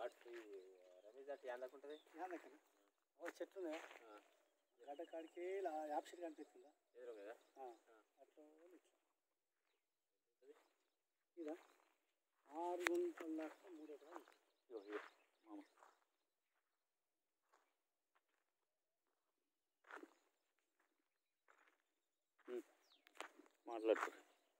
అటు రమేష్ అటు ఎంత ఉంటుంది దగ్గర ఓ చెట్లు ఉన్నాయా గడ్డ కాడికి ఇలా యాప్ చెట్టు కనిపిస్తుందా ఎదురు కదా ఆ, అట్లా ఉంది ఇట్లా ఇదా ఆరు గుంటల దాకా మూడు ఎకరాలు ఉంది. ఇగో ఇగో మామ ఉమ్, మాట్లాడు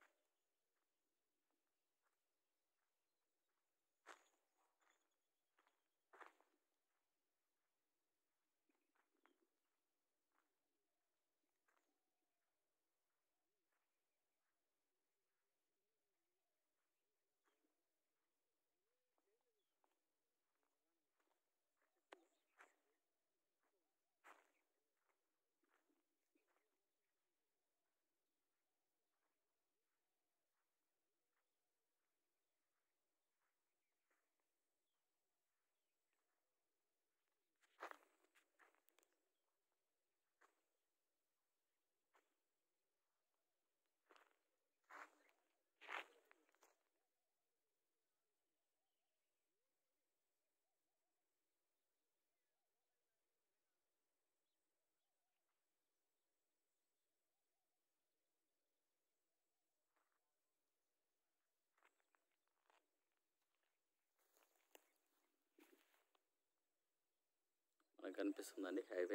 మనకు కనిపిస్తుందండి హైవే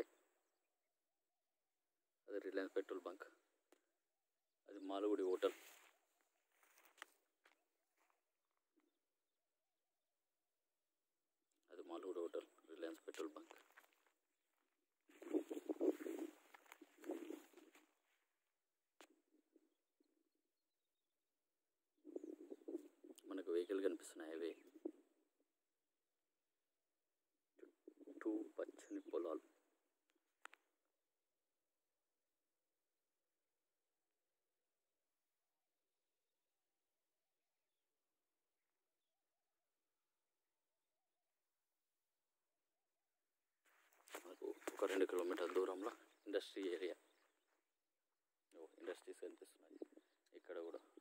అది రిలయన్స్ పెట్రోల్ బంక్ అది మాలుగుడి హోటల్ అది Malgudi hotel Reliance petrol bunk మనకు వెహికల్ కనిపిస్తున్నాయి హైవే చుట్టూ పచ్చని పొలాలు మనకు ఒక రెండు కిలోమీటర్ల దూరంలో ఇండస్ట్రీ ఏరియా ఇండస్ట్రీస్ కనిపిస్తున్నాయి ఇక్కడ కూడా